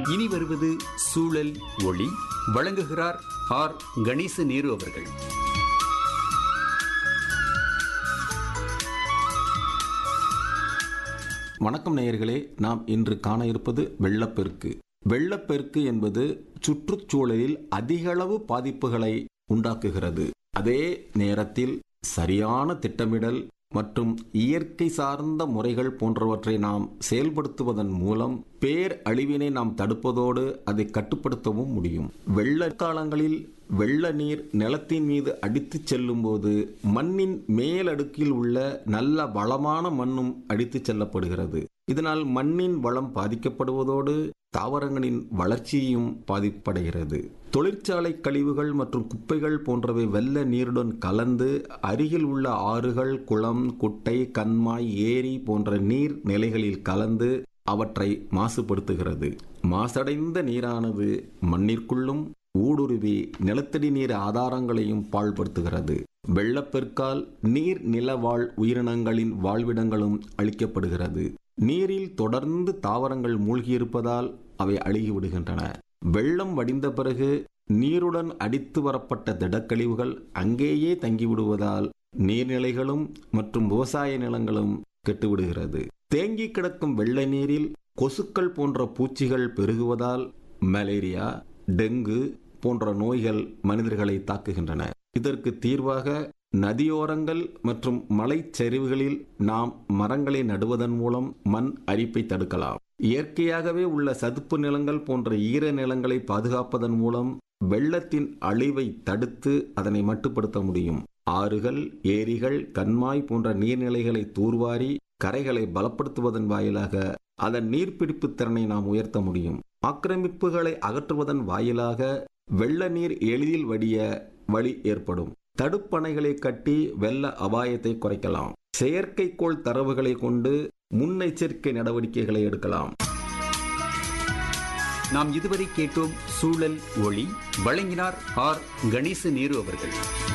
இனி வருவது சூழல் ஒளி வழங்குகிறார் ஆர் கணேச நேரு அவர்கள் வணக்கம் நேயர்களே நாம் இன்று காண இருப்பது வெள்ளப்பெருக்கு வெள்ளப்பெருக்கு என்பது சுற்றுச்சூழலில் அதிகளவு பாதிப்புகளை உண்டாக்குகிறது அதே நேரத்தில் சரியான திட்டமிடல் மற்றும் இயற்கை சார்ந்த முறைகள் போன்றவற்றை நாம் செயல்படுத்துவதன் மூலம் பேர் அழிவினை நாம் தடுப்பதோடு அதை கட்டுப்படுத்தவும் முடியும் வெள்ள காலங்களில் வெள்ள நீர் நிலத்தின் மீது அடித்துச் செல்லும் போது மண்ணின் மேலடுக்கில் உள்ள நல்ல வளமான மண்ணும் அடித்துச் செல்லப்படுகிறது இதனால் மண்ணின் வளம் பாதிக்கப்படுவதோடு தாவரங்களின் வளர்ச்சியும் பாதிப்படைகிறது தொழிற்சாலை கழிவுகள் மற்றும் குப்பைகள் போன்றவை வெள்ள நீருடன் கலந்து அருகில் உள்ள ஆறுகள் குளம் குட்டை கண்மாய் ஏரி போன்ற நீர் நிலைகளில் கலந்து அவற்றை மாசுபடுத்துகிறது மாசடைந்த நீரானது மண்ணிற்குள்ளும் ஊடுருவி நிலத்தடி நீர் ஆதாரங்களையும் பாழ்படுத்துகிறது வெள்ளப்பெருக்கால் நீர் நிலவாழ் உயிரினங்களின் வாழ்விடங்களும் அழிக்கப்படுகிறது நீரில் தொடர்ந்து தாவரங்கள் மூழ்கியிருப்பதால் அவை அழுகிவிடுகின்றன வெள்ளம் வடிந்த பிறகு நீருடன் அடித்து வரப்பட்ட திடக்கழிவுகள் அங்கேயே தங்கிவிடுவதால் நீர்நிலைகளும் மற்றும் விவசாய நிலங்களும் கெட்டுவிடுகிறது தேங்கி கிடக்கும் வெள்ள நீரில் கொசுக்கள் போன்ற பூச்சிகள் பெருகுவதால் மலேரியா டெங்கு போன்ற நோய்கள் மனிதர்களை தாக்குகின்றன இதற்கு தீர்வாக நதியோரங்கள் மற்றும் மலைச்சரிவுகளில் நாம் மரங்களை நடுவதன் மூலம் மண் அரிப்பை தடுக்கலாம் இயற்கையாகவே உள்ள சதுப்பு நிலங்கள் போன்ற ஈர நிலங்களை பாதுகாப்பதன் மூலம் வெள்ளத்தின் அழிவை தடுத்து அதனை மட்டுப்படுத்த முடியும் ஆறுகள் ஏரிகள் கண்மாய் போன்ற நீர்நிலைகளை தூர்வாரி கரைகளை பலப்படுத்துவதன் வாயிலாக அதன் நீர்பிடிப்பு திறனை நாம் உயர்த்த முடியும் ஆக்கிரமிப்புகளை அகற்றுவதன் வாயிலாக வெள்ள நீர் எளிதில் வடிய வழி ஏற்படும் தடுப்பணைகளை கட்டி வெள்ள அபாயத்தை குறைக்கலாம் செயற்கைக்கோள் தரவுகளை கொண்டு முன்னெச்சரிக்கை நடவடிக்கைகளை எடுக்கலாம் நாம் இதுவரை கேட்டோம் சூழல் ஒளி வழங்கினார் ஆர் கணேச நேரு அவர்கள்